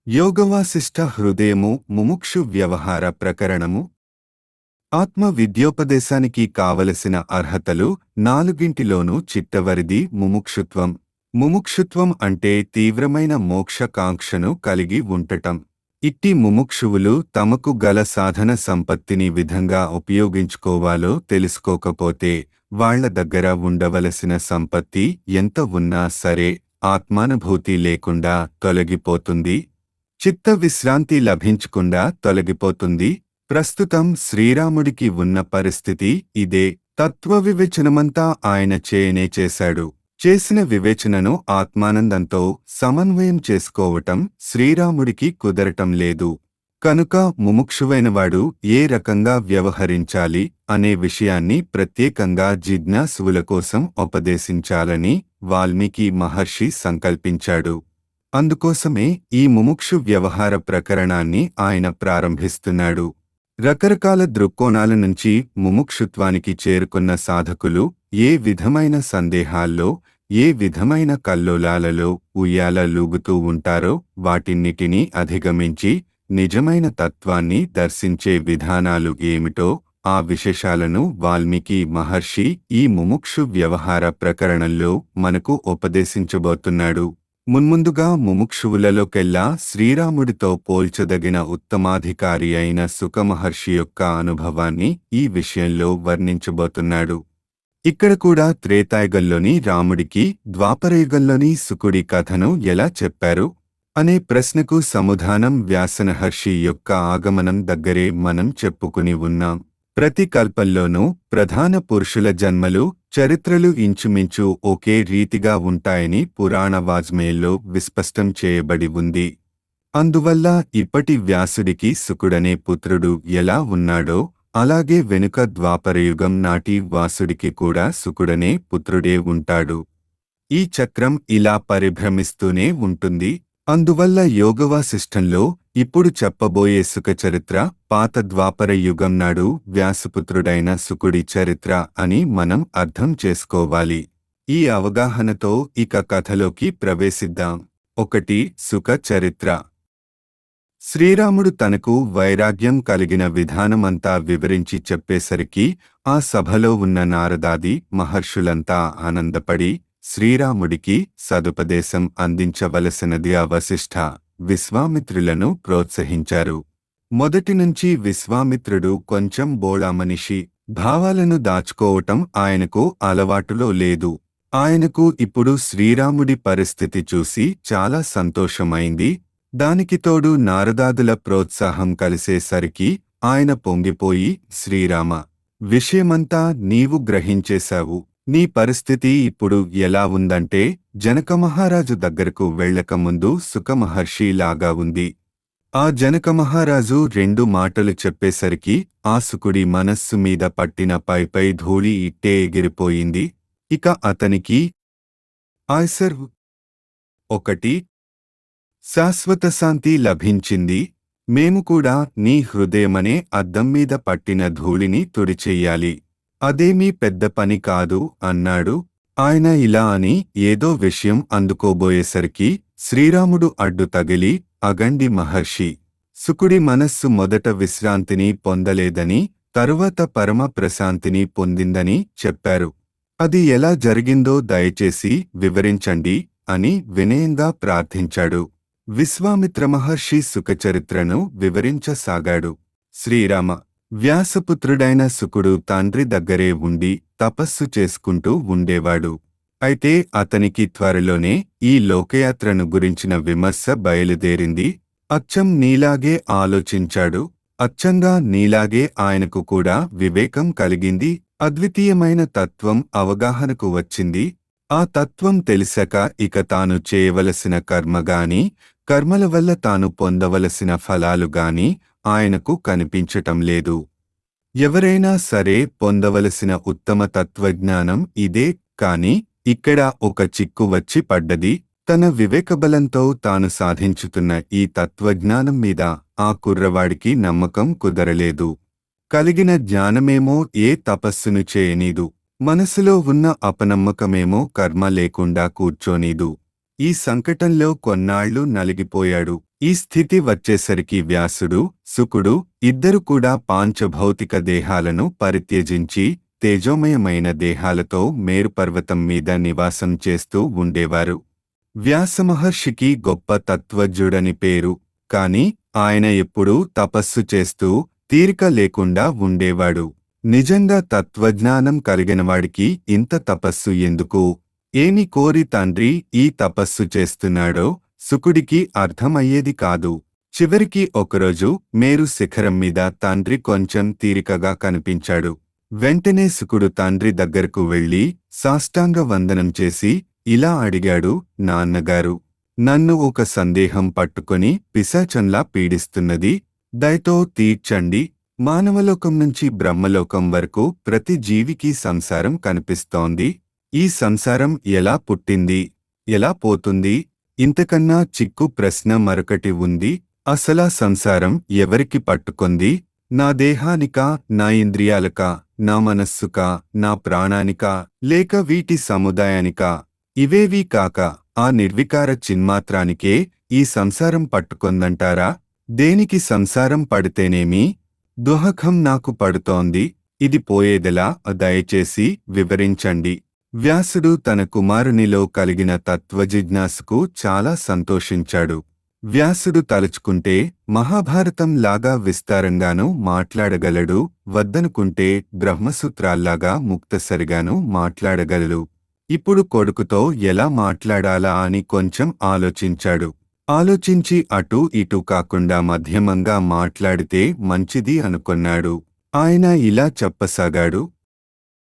యోగవాసిష్ఠ హృదయము ముముక్షు వ్యవహార ప్రకరణము ఆత్మ విద్యోపదేశానికి కావలసిన అర్హతలు నాలుగింటిలోనూ చిట్టవరిది ముముక్షుత్వం ముముక్షుత్వం అంటే తీవ్రమైన మోక్షకాంక్షను కలిగి ఉండటం ఇట్టి ముముక్షువులు తమకు గల సాధన సంపత్తిని విధంగా ఉపయోగించుకోవాలో తెలుసుకోకపోతే వాళ్ళ దగ్గర ఉండవలసిన సంపత్తి ఎంత ఉన్నా సరే ఆత్మానుభూతి లేకుండా తొలగిపోతుంది చిత్త విశ్రాంతి లభించకుండా తొలగిపోతుంది ప్రస్తుతం శ్రీరాముడికి ఉన్న పరిస్థితి ఇదే తత్వ వివేచనమంతా ఆయన చేయనే చేశాడు చేసిన వివేచనను ఆత్మానందంతో సమన్వయం చేసుకోవటం శ్రీరాముడికి కుదరటం లేదు కనుక ముముక్షువైనవాడు ఏ రకంగా వ్యవహరించాలి అనే విషయాన్ని ప్రత్యేకంగా జిజ్ఞాసువుల కోసం ఉపదేశించాలని వాల్మీకి మహర్షి సంకల్పించాడు అందుకోసమే ఈ ముముక్షు వ్యవహార ప్రకరణాన్ని ఆయన ప్రారంభిస్తున్నాడు రకరకాల దృక్కోణాల నుంచి ముముక్షుత్వానికి చేరుకున్న సాధకులు ఏ విధమైన సందేహాల్లో ఏ విధమైన కల్లోలాలలో ఉయ్యాల లూగుతూ ఉంటారో వాటిన్నిటినీ అధిగమించి నిజమైన తత్వాన్ని దర్శించే విధానాలు ఏమిటో ఆ విశేషాలను వాల్మీకి మహర్షి ఈ ముముక్షు వ్యవహార ప్రకరణంలో మనకు ఉపదేశించబోతున్నాడు మున్ముందుగా ముముక్షువులలోకెల్లా శ్రీరాముడితో పోల్చదగిన ఉత్తమాధికారి అయిన సుఖమహర్షి యొక్క అనుభవాన్ని ఈ విషయంలో వర్ణించబోతున్నాడు ఇక్కడ కూడా త్రేతాయుగంలోని రాముడికి ద్వాపరయుగంలోని సుకుడి కథను ఎలా చెప్పారు అనే ప్రశ్నకు సమాధానం వ్యాసనహర్షి యొక్క ఆగమనం దగ్గరే మనం చెప్పుకుని ఉన్నాం ప్రతి కల్పంలోనూ ప్రధాన పురుషుల జన్మలు చరిత్రలు ఇంచుమించు ఒకే రీతిగా ఉంటాయని పురాణ వాజ్మేల్లో విస్పష్టం చేయబడి ఉంది అందువల్ల ఇప్పటి వ్యాసుడికి సుకుడనే పుత్రుడు ఎలా ఉన్నాడో అలాగే వెనుక ద్వాపరయుగం నాటి వాసుడికి కూడా సుకుడనే పుత్రుడే ఉంటాడు ఈ చక్రం ఇలా పరిభ్రమిస్తూనే ఉంటుంది అందువల్ల యోగవాసిష్టంలో ఇప్పుడు చెప్పబోయే సుఖ చరిత్ర పాత ద్వాపర యుగం నాడు వ్యాసపుత్రుడైన సుకుడి చరిత్ర అని మనం అర్థం చేసుకోవాలి ఈ అవగాహనతో ఇక కథలోకి ప్రవేశిద్దాం ఒకటి సుఖ చరిత్ర శ్రీరాముడు తనకు వైరాగ్యం కలిగిన విధానమంతా వివరించి చెప్పేసరికి ఆ సభలో ఉన్న నారదాది మహర్షులంతా ఆనందపడి శ్రీరాముడికి సదుపదేశం అందించవలసినది అవశిష్ట విశ్వామిత్రులను ప్రోత్సహించారు మొదటి నుంచి విశ్వామిత్రుడు కొంచెం బోళా మనిషి భావాలను దాచుకోవటం ఆయనకు అలవాటులో లేదు ఆయనకు ఇప్పుడు శ్రీరాముడి పరిస్థితి చూసి చాలా సంతోషమైంది దానికి తోడు నారదాదుల ప్రోత్సాహం కలిసేసరికి ఆయన పొంగిపోయి శ్రీరామ విషయమంతా నీవు గ్రహించేశావు నీ పరిస్థితి ఇప్పుడు ఎలా ఉందంటే జనక మహారాజు దగ్గరకు వెళ్ళకముందు సుఖమహర్షి లాగా ఉంది ఆ జనక మహారాజు రెండు మాటలు చెప్పేసరికి ఆ సుకుడి మనస్సు మీద పట్టిన పైపై ధూళి ఇట్టే ఎగిరిపోయింది ఇక అతనికి ఆయ్సర్ ఒకటి శాశ్వత శాంతి లభించింది మేము కూడా నీ హృదయమనే అద్దం మీద పట్టిన ధూళిని తుడిచెయ్యాలి అదేమీ పెద్ద పని కాదు అన్నాడు ఆయన ఇలా అని ఏదో విషయం అందుకోబోయేసరికి శ్రీరాముడు అడ్డు తగిలి అగండి మహర్షి సుకుడి మనస్సు మొదట విశ్రాంతిని పొందలేదని తరువాత పరమ ప్రశాంతిని పొందిందని చెప్పారు అది ఎలా జరిగిందో దయచేసి వివరించండి అని వినయంగా ప్రార్థించాడు విశ్వామిత్ర మహర్షి సుఖచరిత్రను వివరించసాగాడు శ్రీరామ వ్యాసపుత్రుడైన సుకుడు తండ్రి దగ్గరే ఉండి తపస్సు చేసుకుంటూ ఉండేవాడు అయితే అతనికి త్వరలోనే ఈ లోకయాత్రను గురించిన విమర్శ బయలుదేరింది అచ్చం నీలాగే ఆలోచించాడు అచ్చంగా నీలాగే ఆయనకు కూడా వివేకం కలిగింది అద్వితీయమైన తత్వం అవగాహనకు వచ్చింది ఆ తత్వం తెలిసాక ఇక తాను చేయవలసిన కర్మగాని కర్మల వల్ల తాను పొందవలసిన ఫలాలు గాని ఆయనకు కనిపించటం లేదు ఎవరైనా సరే పొందవలసిన ఉత్తమ తత్వజ్ఞానం ఇదే కాని ఇక్కడ ఒక చిక్కు వచ్చి పడ్డది తన వివేకబలంతో తాను సాధించుతున్న ఈ తత్వజ్ఞానం మీద ఆ కుర్రవాడికి నమ్మకం కుదరలేదు కలిగిన జ్ఞానమేమో ఏ తపస్సును చేయనీదు మనసులో ఉన్న అపనమ్మకమేమో కర్మ లేకుండా కూర్చోనీదు ఈ సంకటంలో కొన్నాళ్లు నలిగిపోయాడు ఈ స్థితి వచ్చేసరికి వ్యాసుడు సుకుడు ఇద్దరు కూడా పాంచభౌతిక దేహాలను పరిత్యజించి తేజోమయమైన దేహాలతో మేరుపర్వతం మీద నివాసం చేస్తూ ఉండేవారు వ్యాసమహర్షికి గొప్ప తత్వజ్ఞుడని పేరు కాని ఆయన ఎప్పుడూ తపస్సు చేస్తూ తీరిక లేకుండా ఉండేవాడు నిజంగా తత్వజ్ఞానం కలిగినవాడికి ఇంత తపస్సు ఎందుకు ఏమి కోరి తండ్రి ఈ తపస్సు చేస్తున్నాడో సుకుడికి అర్థమయ్యేది కాదు చివరికి ఒకరోజు మేరు శిఖరం మీద తండ్రి కొంచెం తీరికగా కనిపించాడు వెంటనే సుకుడు తండ్రి దగ్గరకు వెళ్లి సాష్టాంగ వందనం చేసి ఇలా అడిగాడు నాన్నగారు నన్ను ఒక సందేహం పట్టుకొని పిశాచంలా పీడిస్తున్నది దయతో తీర్చండి మానవలోకం నుంచి బ్రహ్మలోకం వరకు ప్రతి జీవికి సంసారం కనిపిస్తోంది ఈ సంసారం ఎలా పుట్టింది ఎలా పోతుంది ఇంతకన్నా చిక్కు ప్రశ్న మరొకటి ఉంది అసలా సంసారం ఎవరికి పట్టుకొంది నా దేహానికా నా ఇంద్రియాలకా నా మనస్సుకా నా ప్రాణానికా లేక వీటి సముదాయానికా ఇవేవీ కాక ఆ నిర్వికార చిన్మాత్రానికే ఈ సంసారం పట్టుకొందంటారా దేనికి సంసారం పడితేనేమి దుహకం నాకు పడుతోంది ఇది పోయేదెలా దయచేసి వివరించండి వ్యాసుడు తన కుమారునిలో కలిగిన తత్వజిజ్ఞాసుకు చాలా సంతోషించాడు వ్యాసుడు తలుచుకుంటే మహాభారతం లాగా విస్తారంగానూ మాట్లాడగలడు వద్దనుకుంటే బ్రహ్మసూత్రాల్లాగా ముక్తసరిగానూ మాట్లాడగలడు ఇప్పుడు కొడుకుతో ఎలా మాట్లాడాలా అని కొంచెం ఆలోచించాడు ఆలోచించి అటూ ఇటూ కాకుండా మధ్యమంగా మాట్లాడితే మంచిది అనుకొన్నాడు ఆయన ఇలా చెప్పసాగాడు